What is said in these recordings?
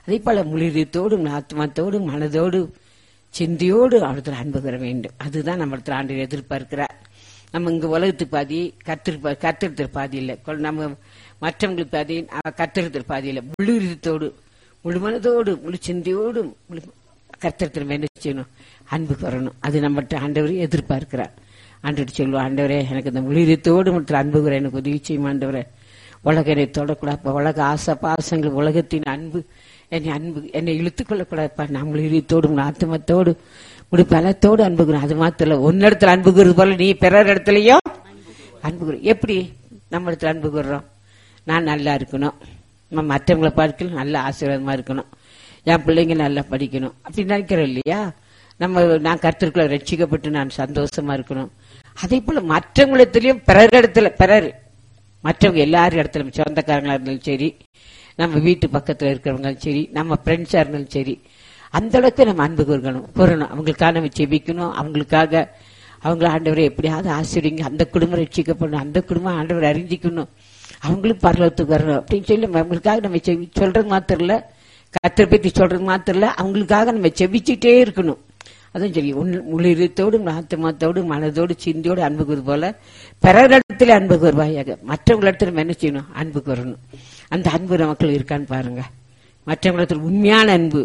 அதே போல முளிரியத்தோடும் ஆத்மாத்தோடும் மனதோடு சிந்தையோடு அவரத்தில் அன்பு பெற வேண்டும் அதுதான் நம்மளத்தில் ஆண்டு எதிர்பார்க்கிறார் நம்ம இங்க உலகத்துக்கு பாதி கத்திருப்பா கத்திருத்தர் பாதி இல்லை கொ- நம்ம மற்றவங்களுக்கு பாதி கத்திருத்தர் பாதி இல்லை முழுத்தோடு முழு மனதோடு முழு சிந்தையோடு முழு கத்திரத்தில் என்ன செய்யணும் அன்பு வரணும் அது நம்மகிட்ட ஆண்டவர் எதிர்பார்க்கிறார் ஆண்டவர் சொல்லுவோம் ஆண்டவரே எனக்கு இந்த முழுத்தோடு மற்றும் அன்பு கூற எனக்கு உதவி செய்யும் ஆண்டவரே உலக என்னை தொடக்கூடாது உலக ஆசை பாசங்கள் உலகத்தின் அன்பு என்னை அன்பு என்னை இழுத்துக் கொள்ளக்கூடாதுப்பா நம்ம இழுத்தோடு ஆத்மத்தோடு முடி பலத்தோடு அன்புகிறோம் அது மாத்திரம் இல்ல உன்னிடத்துல அன்புகிறது போல நீ பிறர் இடத்துலயும் அன்புகிறோம் எப்படி நம்ம இடத்துல அன்பு கூறுறோம் நான் நல்லா இருக்கணும் நம்ம மற்றவங்களை பார்க்கல நல்ல ஆசீர்வாதமா இருக்கணும் என் பிள்ளைங்க நல்லா படிக்கணும் அப்படி நினைக்கிறோம் இல்லையா நம்ம நான் கருத்திற்குள்ள ரட்சிக்கப்பட்டு நான் சந்தோஷமா இருக்கணும் அதே போல மற்றவங்களிடத்திலயும் பிறர் இடத்துல பிறர் மற்றவங்க எல்லாரும் இடத்துல சொந்தக்காரங்களா இருந்தாலும் சரி நம்ம வீட்டு பக்கத்துல இருக்கிறவங்களும் சரி நம்ம ஃப்ரெண்ட்ஸா இருந்தாலும் சரி அந்த அளவுக்கு நம்ம அன்பு கூறணும் கூறணும் அவங்களுக்காக நம்ம செபிக்கணும் அவங்களுக்காக அவங்கள ஆண்டவரை எப்படியாவது ஆசிரியங்க அந்த குடும்பம் ரட்சிக்கப்படணும் அந்த குடும்பம் ஆண்டவரை அறிஞ்சிக்கணும் அவங்களும் பரலத்துக்கு வரணும் அப்படின்னு சொல்லி நம்ம அவங்களுக்காக நம்ம செவி சொல்றது மாத்திரம் இல்ல கத்தரை பத்தி சொல்றது மாத்திரம் இல்ல அவங்களுக்காக நம்ம செபிச்சுட்டே இருக்கணும் அதான் சரி முள்ளிருத்தோடு ஆத்மாத்தோடு மனதோடு சிந்தியோடு அன்பு கூறு போல பிறர் இடத்துல அன்பு கூறுவாயாக மற்றவங்க இடத்துல நம்ம என்ன செய்யணும் அன்பு கூறணும் அந்த அன்பு நமக்குள்ள இருக்கான்னு பாருங்க மற்றவங்க இடத்துல உண்மையான அன்பு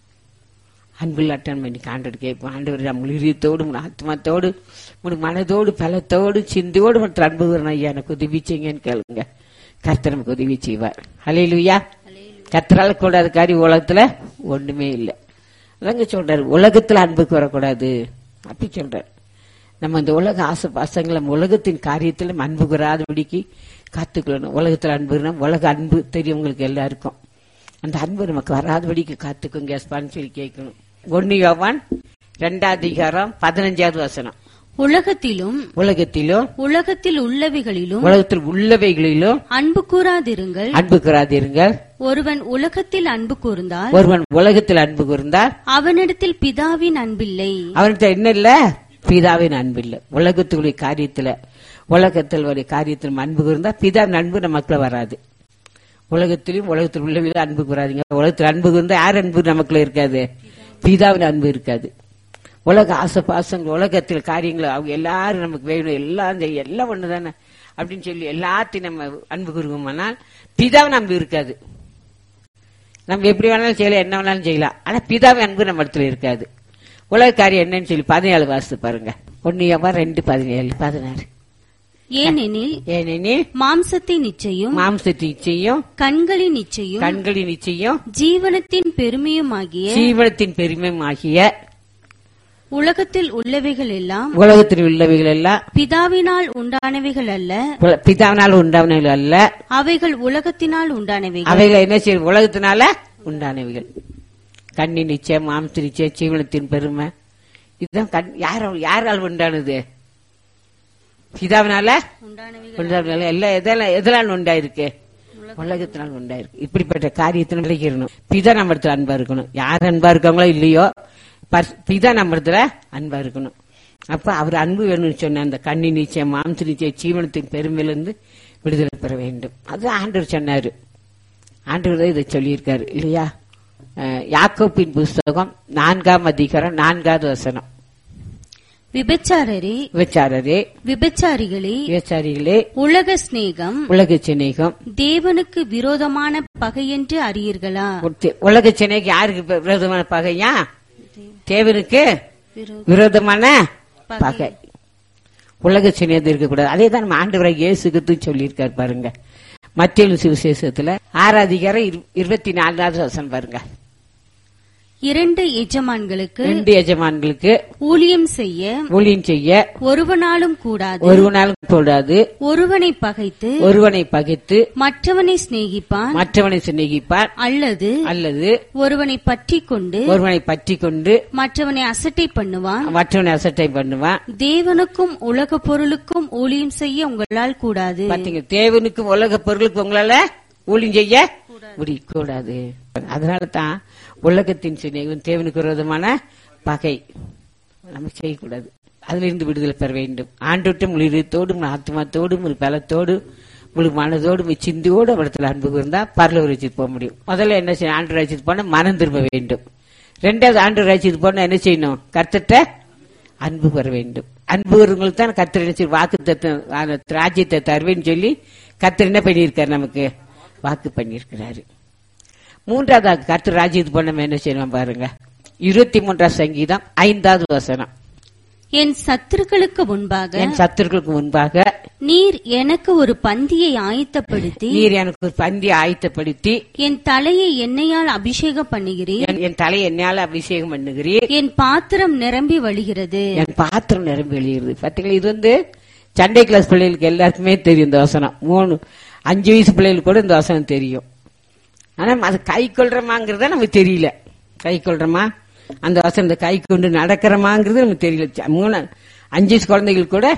அன்பில்லாட்டம் பண்ணி ஆண்டவர் கேட்போம் ஆண்டவர் நம்ம உயிரியத்தோடு உன் ஆத்மாத்தோடு உன் மனதோடு பலத்தோடு சிந்தையோடு மற்றும் அன்பு கூறணும் ஐயா எனக்கு உதவி செய்யுங்கன்னு கேளுங்க கர்த்தர் நமக்கு உதவி செய்வார் ஹalleluya கர்த்தரால கூடாத காரியம் உலகத்துல ஒண்ணுமே இல்லை அதாங்க சொல்றாரு உலகத்துல அன்புக்கு வரக்கூடாது அப்படி சொல்றாரு நம்ம இந்த உலக ஆசை பாசங்களை நம்ம உலகத்தின் காரியத்துல நம்ம அன்பு கூறாதபடிக்கு காத்துக்கொள்ளணும் உலகத்துல அன்புனா உலக அன்பு தெரியும் உங்களுக்கு எல்லாருக்கும் அந்த அன்பு நமக்கு வராதபடிக்கு காத்துக்குங்க சொல்லி கேட்கணும் ஒன்னு யோவான் ரெண்டாவது அதிகாரம் பதினஞ்சாவது வசனம் உலகத்திலும் உலகத்திலும் உலகத்தில் உள்ளவைகளிலும் உலகத்தில் உள்ளவைகளிலும் அன்பு கூறாதிருங்கள் அன்பு கூறாதீருங்கள் ஒருவன் உலகத்தில் அன்பு கூர்ந்தால் ஒருவன் உலகத்தில் அன்பு கூர்ந்தால் அவனிடத்தில் பிதாவின் அன்பில்லை அவன்கிட்ட என்ன இல்ல பிதாவின் அன்பு இல்ல உலகத்துடைய காரியத்துல உலகத்தில் ஒரு காரியத்தில் அன்பு கூர்ந்தா பிதாவின் அன்பு நமக்குள்ள வராது உலகத்திலும் உலகத்தில் உள்ளவங்க அன்பு கூறாதீங்க உலகத்தில் அன்பு கூர்ந்தா யார் அன்பு நமக்குள்ள இருக்காது பிதாவின் அன்பு இருக்காது உலக ஆசை பாசங்கள் உலகத்தில் காரியங்கள் அவங்க எல்லாரும் நமக்கு வேணும் எல்லாம் செய்ய எல்லாம் ஒண்ணுதானே அப்படின்னு சொல்லி எல்லாத்தையும் நம்ம அன்பு கூறுவோம்னால் பிதாவின் அன்பு இருக்காது நம்ம எப்படி வேணாலும் செய்யலாம் என்ன வேணாலும் செய்யலாம் ஆனா பிதாவின் அன்பு நம்ம இடத்துல இருக்காது உலக காரியம் என்னன்னு சொல்லி பதினேழு வாசித்து பாருங்க ஒன்னு ரெண்டு பதினேழு பதினாறு ஏனெனில் ஏனெனில் மாம்சத்தின் நிச்சயம் மாம்சத்தின் நிச்சயம் கண்களின் நிச்சயம் கண்களின் நிச்சயம் ஜீவனத்தின் பெருமையுமாகிய ஜீவனத்தின் பெருமையுமாகிய உலகத்தில் உள்ளவைகள் எல்லாம் உலகத்தில் உள்ளவைகள் எல்லாம் பிதாவினால் உண்டானவைகள் அல்ல உல- பிதாவினால் உண்டானவைகள் அல்ல அவைகள் உலகத்தினால் உண்டானவைகள் அவைகள் என்ன செய்யும் உலகத்தினால உண்டானவைகள் கண்ணின் நிச்சயம் மாம்ச நிச்சயம் ஜீவனத்தின் பெருமை இதுதான் கண் யாரால் யாரால் உண்டானது பிதாவினால உண்டானவைகள் உண்டானதுனால எல்லாம் எதெல்லாம் எதெல்லாம் உண்டாயிருக்கு உலகத்தினால் உண்டாயிருக்கு இப்படிப்பட்ட காரியத்தை விளைக்கிறணும் பிதா நம்ம இடத்துல அன்பா இருக்கணும் யார் அன்பா இருக்காங்களோ இல்லையோ பஸ்- பிதா நம்ம இடத்துல அன்பா இருக்கணும் அப்ப அவர் அன்பு வேணும்னு சொன்ன அந்த கண்ணி நிச்சயம் மாம்ச நிச்சயம் ஜீவனத்தின் பெருமையிலிருந்து விடுதலை பெற வேண்டும் அது ஆண்டவர் சொன்னாரு ஆண்டவர் தான் இதை சொல்லியிருக்காரு இல்லையா அஹ், யாக்கோப்பின் புஸ்தகம் நான்காம் அதிகாரம் நான்காவது வசனம் விபச்சாரரே விபச்சாரரே விபச்சாரிகளே விபச்சாரிகளே உலக சிநேகம் உலக சிநேகம் தேவனுக்கு விரோதமான பகையென்று அறியீர்களா உத்தி- உலக சென்னைக்கு யாருக்கு இப்ப விரோதமான பகையா தேவனுக்கு விரோதமான பகை உலக சினையது இருக்கக்கூடாது அதே தான் நம்ம ஆண்டவராக இயேசுக்கு சொல்லியிருக்காரு பாருங்க மத்திய சுவிசேஷத்துல ஆறாதிகாரம் இரு- இருபத்தி நாலாவது வசனம் பாருங்க இரண்டு எஜமான்களுக்கு ரெண்டு எஜமான்களுக்கு ஊழியம் செய்ய ஊழியம் செய்ய ஒருவனாலும் கூடாது ஒருவனாலும் கூடாது ஒருவனை பகைத்து ஒருவனை பகைத்து மற்றவனை சிநேகிப்பான் மற்றவனை சிநேகிப்பான் அல்லது அல்லது ஒருவனை பற்றி கொண்டு ஒருவனை பற்றி கொண்டு மற்றவனை அசட்டை பண்ணுவான் மற்றவனை அசட்டை பண்ணுவான் தேவனுக்கும் உலக பொருளுக்கும் ஊழியம் செய்ய உங்களால் கூடாது பாத்தீங்க தேவனுக்கும் உலக பொருளுக்கு உங்களால ஊழியம் செய்ய முடிய கூடாது அதனால தான் உலகத்தின் சிநேகம் தேவனுக்கு விரோதமான பகை நம்ம செய்யக்கூடாது அதிலிருந்து விடுதலை பெற வேண்டும் ஆண்டோட்டும் உயிரத்தோடும் ஆத்மாத்தோடும் ஒரு பலத்தோடு உங்களுக்கு மனதோடு சிந்தியோடு அவரிடத்துல அன்பு இருந்தா பரலூர் வச்சுட்டு போக முடியும் முதல்ல என்ன செய்யணும் ஆண்டு ராஜ்யத்துக்கு போனா மனம் திரும்ப வேண்டும் ரெண்டாவது ஆண்டு ராஜ்யத்துக்கு போனா என்ன செய்யணும் கர்த்தட்ட அன்பு பெற வேண்டும் அன்பு வருங்களுக்கு தான் கர்த்தர் என்ன செய்ய வாக்கு தத்துவம் ராஜ்யத்தை தருவேன்னு சொல்லி கர்த்தர் என்ன பண்ணியிருக்காரு நமக்கு வாக்கு பண்ணியிருக்கிறாரு மூன்றாவது கர்த்தர் ராஜ்யத்துக்கு போன நம்ம என்ன செய்யணும் பாருங்க இருபத்தி மூன்றாம் சங்கீதம் ஐந்தாவது வசனம் என் சத்துருக்களுக்கு முன்பாக என் சத்துருக்களுக்கு முன்பாக நீர் எனக்கு ஒரு பந்தியை ஆயத்தப்படுத்தி நீர் எனக்கு ஒரு பந்தி ஆயத்தப்படுத்தி என் தலையை எண்ணெயால் அபிஷேகம் பண்ணுகிறீர் என் என் தலை என்னால அபிஷேகம் பண்ணுகிறீர் என் பாத்திரம் நிரம்பி வழிகிறது என் பாத்திரம் நிரம்பி வெளியிடுது பாத்தீங்களா இது வந்து சண்டே கிளாஸ் பிள்ளைகளுக்கு எல்லாருக்குமே தெரியும் இந்த வசனம் மூணு அஞ்சு வயசு பிள்ளைகளுக்கு கூட இந்த வசனம் தெரியும் ஆனா அது கை கொள்றமாங்கிறத நமக்கு தெரியல கை கொள்றோமா அந்த வசனத்தை கை கொண்டு நடக்கிறோமாங்கிறது நமக்கு தெரியல ச- மூணு அஞ்சு வயசு குழந்தைகளுக்கு கூட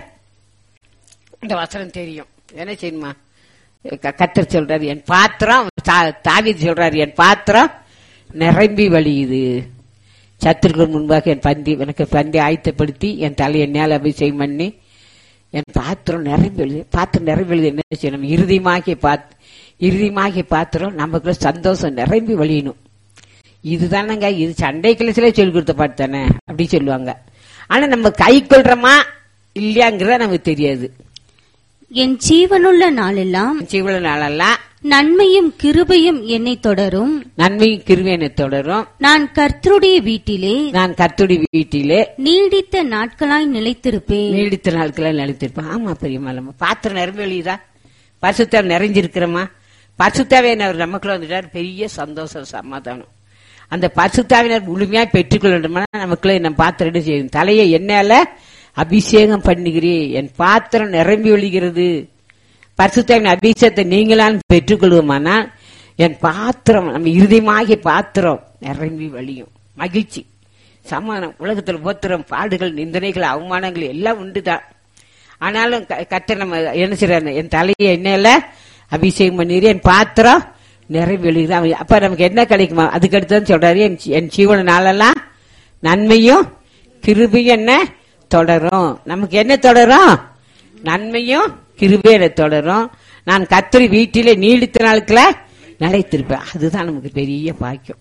இந்த வசனம் தெரியும் என்ன செய்யணுமா க- கர்த்தர் சொல்றாரு என் பாத்திரம் தா- தாவீது சொல்றாரு என் பாத்திரம் நிரம்பி வழியுது சத்துருக்கள் முன்பாக என் பந்தி எனக்கு பந்தி ஆயத்தப்படுத்தி என் தலை என்னால் அபிஷேகம் பண்ணி என் பாத்திரம் நிரம்பி எழுது பாத்திரம் நிரம்பி எழுது என்ன செய்யணும் இறுதிமாகிய பாத் இறுதிமாகிய பாத்திரம் நமக்குள்ள சந்தோஷம் நிரம்பி வழியணும் இதுதானங்க இது சண்டை கிளசிலே சொல்லி கொடுத்த பாட்டு தானே அப்படி சொல்லுவாங்க ஆனா நம்ம கை கொள்றோமா இல்லையாங்கிறத நமக்கு தெரியாது என் ஜீவனுள்ள நாளெல்லாம் இவ்வளவு நாளெல்லாம் நன்மையும் கிருபையும் என்னை தொடரும் நன்மையும் கிருவேனை தொடரும் நான் கர்த்தருடைய வீட்டிலே நான் கர்த்துடி வீட்டிலே நீடித்த நாட்களாய் நிலைத்திருப்பேன் நீடித்த நாட்கள் நிலைத்திருப்பேன் ஆமா பெரியம்மா நம்ம பாத்திரம் நிரம்பி எழுதா பசுத்தாவை நிறைஞ்சிருக்கிறோமா பசுத்தாவினர் நமக்குள்ள வந்துட்டார் பெரிய சந்தோஷம் சமாதானம் அந்த பசுத்தாவினர் முழுமையா பெற்றுக்கொள்ள வேண்டுமானா நமக்குள்ள நம்ம பாத்திரம் என்ன செய்யும் தலையை என்னால அபிஷேகம் பண்ணுகிறேன் என் பாத்திரம் நிரம்பி ஒழிகிறது பரிசுத்தாவின் அபிஷேகத்தை நீங்களான் பெற்றுக்கொள்வோமானால் என் பாத்திரம் நம்ம இறுதியமாகிய பாத்திரம் நிரம்பி வழியும் மகிழ்ச்சி சமாதானம் உலகத்தில் போத்திரம் பாடுகள் நிந்தனைகள் அவமானங்கள் எல்லாம் உண்டுதான் ஆனாலும் க- கர்த்தர் நம்ம என்ன செய்யறாரு என் தலையை எண்ணெயில அபிஷேகம் பண்ணிடு என் பாத்திரம் நிரம்பி வழியுது அப்ப நமக்கு என்ன கிடைக்குமா அதுக்கு அடுத்து சொல்றாரு என் ஜீ- என் ஜீவன நாளெல்லாம் நன்மையும் கிருபையும் என்ன தொடரும் நமக்கு என்ன தொடரும் நன்மையும் கிருபையும் என்ன தொடரும் நான் கத்திரி வீட்டிலே நீடித்த நாளுக்குள்ள நிலைத்திருப்பேன் அதுதான் நமக்கு பெரிய பாக்கியம்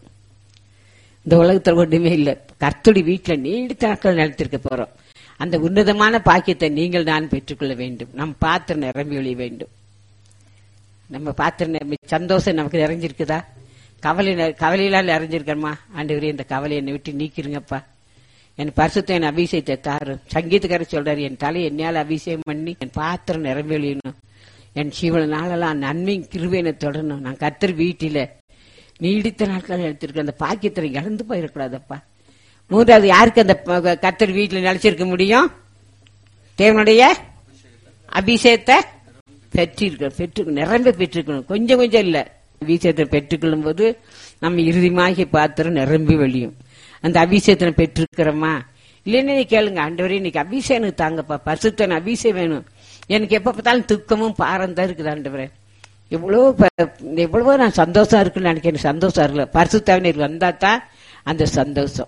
இந்த உலகத்துல ஒண்ணுமே இல்ல கர்த்தடி வீட்டுல நீடித்த நாட்கள் நிலைத்திருக்க போறோம் அந்த உன்னதமான பாக்கியத்தை நீங்கள் நான் பெற்றுக்கொள்ள வேண்டும் நம் பாத்திரம் நிரம்பி ஒழிய வேண்டும் நம்ம பாத்திரம் நிரம்பி சந்தோஷம் நமக்கு நிறைஞ்சிருக்குதா கவலை நெ- கவலையிலால் நிறைஞ்சிருக்கிறோமா ஆண்டவரே இந்த கவலை என்னை விட்டு நீக்கிருங்கப்பா என் பரிசுத்த என் அபிஷேகத்தை தாரு சங்கீதக்காரர் சொல்றாரு என் தலை என்னால் அபிஷேகம் பண்ணி என் பாத்திரம் நிரம்பி ஒழியணும் என் ஜீவன நாளெல்லாம் நன்மையும் கிருபையினை தொடரணும் நான் கத்தர் வீட்டில நீடித்த நாட்கள் எடுத்திருக்க அந்த பாக்கியத்தை இழந்து போயிடக்கூடாதப்பா மூன்றாவது யாருக்கு அந்த ப- கர்த்தர் வீட்டில் நிலைச்சிருக்க முடியும் தேவனுடைய அபிஷேகத்தை பெற்றிருக்க பெற்று நிரம்ப பெற்றுக்கணும் கொஞ்சம் கொஞ்சம் இல்ல அபிஷேகத்தை பெற்றுக்கொள்ளும் போது நம்ம இறுதிமாகி பாத்திரம் நிரம்பி வெளியும் அந்த அபிஷேகத்தை பெற்றிருக்கிறோமா இல்லைன்னு நீ கேளுங்க ஆண்டவரே இன்னைக்கு அபிஷேகம் எனக்கு தாங்கப்பா பரிசுத்தன் அபிஷேகம் வேணும் எனக்கு எப்ப பார்த்தாலும் துக்கமும் பாரம் தான் இருக்குது ஆண்டவரே எவ்வளவோ ப- எவ்வளவோ நான் சந்தோஷம் இருக்குன்னு எனக்கு எனக்கு சந்தோஷம் இருக்குல்ல பரிசுத்தாவினர் வந்தா தான் அந்த சந்தோஷம்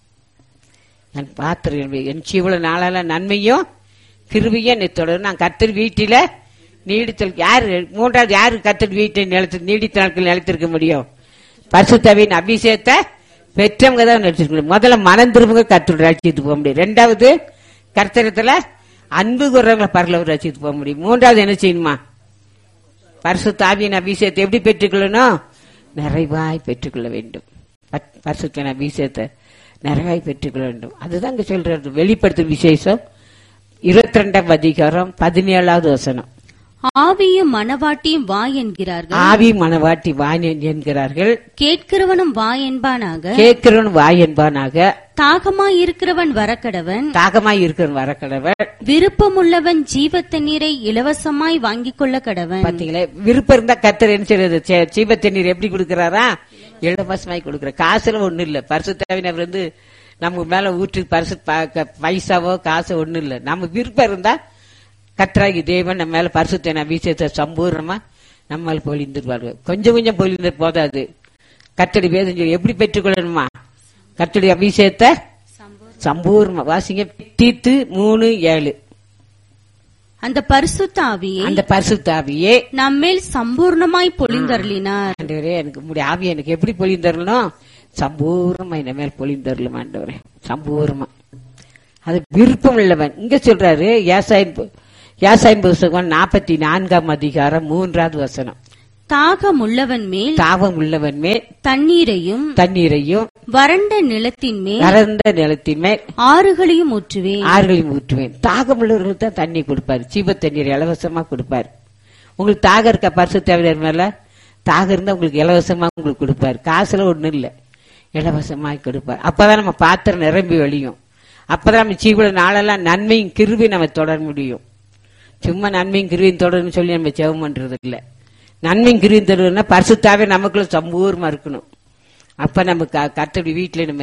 நான் பாத்திரம் என் இவ்வளவு நாளால நன்மையும் கிருபியும் என்னை தொடரும் நான் கத்தர் வீட்டில நீடித்தல் யாரு மூன்றாவது யாரு கத்தர் வீட்டை நிலத்து நீடித்த நாட்கள் நிலைத்திருக்க முடியும் பரிசுத்தவின் அபிஷேகத்தை பெற்றவங்க தான் நினைச்சிருக்க முடியும் முதல்ல மனம் திரும்புங்க கத்தோட ராட்சியத்துக்கு போக முடியும் ரெண்டாவது கர்த்தரத்துல அன்பு குறவங்களை பரலவர் ராட்சியத்துக்கு போக முடியும் மூன்றாவது என்ன செய்யணுமா பரிசுத்த ஆவியின் அபிஷேகத்தை எப்படி பெற்றுக்கொள்ளணும் நிறைவாய் பெற்றுக்கொள்ள வேண்டும் பத்- பரிசுத்தன் அபிஷேகத்தை நிறைவாய் பெற்றுக்கொள்ள வேண்டும் அதுதான் இங்க சொல்றது வெளிப்படுத்தும் விசேஷம் இருபத்தி ரெண்டாம் அதிகாரம் பதினேழாவது வசனம் ஆவியும் மனவாட்டியும் வா என்கிறார்கள் ஆவி மனவாட்டி வான் என்கிறார்கள் கேட்கிறவனும் வா என்பானாக கேட்கிறவன் வாய் என்பானாக தாகமாய் இருக்கிறவன் வரக்கடவன் தாகமாய் இருக்கிறவன் வரக்கடவன் விருப்பமுள்ளவன் ஜீவ தண்ணீரை இலவசமாய் வாங்கிக் கொள்ள கடவன் பாத்தீங்களா விருப்பம் இருந்தா கத்தர் என்ன செய்யறது சே- சீப தண்ணீர் எப்படி கொடுக்கறாரா இலவசமாய் கொடுக்கற காசுல ஒண்ணு இல்ல பரிசு தேவையினர் வந்து நம்ம மேல ஊற்றி பரிசு ப- க- பைசாவோ காசோ ஒண்ணு இல்ல நம்ம விருப்பம் இருந்தா கத்தராகி தேவன் நம்ம மேல பரிசுத்தன அபிஷேகத்தை சம்பூர்ணமா நம்மால் பொழிந்துருவார்கள் கொஞ்சம் கொஞ்சம் பொழிந்து போதாது கத்தடி வேதம் சொல்லி எப்படி பெற்றுக்கொள்ளணுமா கத்தடி அபிஷேகத்தை சம்பூர்ணமா வாசிங்க தீத்து மூணு ஏழு அந்த பரிசுத்த ஆவியை அந்த பரிசுத்தாவியே நம்மேல் சம்பூர்ணமாய் பொழிந்தருளினார் ஆண்டவரே எனக்கு உங்களுடைய ஆவி எனக்கு எப்படி பொழிந்தரலாம் சம்பூர்ணமா இந்த மேல் பொழிந்தரலும் ஆண்டவரே சம்பூர்ணமா அது விருப்பம் உள்ளவன் இங்க சொல்றாரு யாசாயின் பு- யாசாயின் புஸ்தகம் நாற்பத்தி நான்காம் அதிகாரம் மூன்றாவது வசனம் தாகம் உள்ளவன் மேல் தாவம் உள்ளவன் மேல் தண்ணீரையும் தண்ணீரையும் வறண்ட நிலத்தின் மேல் வறண்ட நிலத்தின் மேல் ஆறுகளையும் ஊற்றுவேன் ஆறுகளையும் ஊற்றுவேன் தாகம் உள்ளவர்களுக்கு தான் தண்ணி கொடுப்பாரு சீப தண்ணீர் இலவசமா கொடுப்பாரு உங்களுக்கு தாகம் இருக்கா பரிசு தேவையான மேல தாகம் இருந்தா உங்களுக்கு இலவசமா உங்களுக்கு கொடுப்பாரு காசுல ஒண்ணும் இல்ல இலவசமா கொடுப்பாரு அப்பதான் நம்ம பாத்திரம் நிரம்பி வழியும் அப்பதான் நம்ம ஜீவன நாளெல்லாம் நன்மையும் கிருவி நம்ம தொடர முடியும் சும்மா நன்மையும் கிருவியும் தொடரும்னு சொல்லி நம்ம ஜெபம் பண்றது இல்ல நன்மையும் கிருவியும் தொடரும்னா பரிசுத்தாவே நமக்குள்ள சம்பூர்மா இருக்கணும் அப்ப நம்ம கத்தடி வீட்டுல நம்ம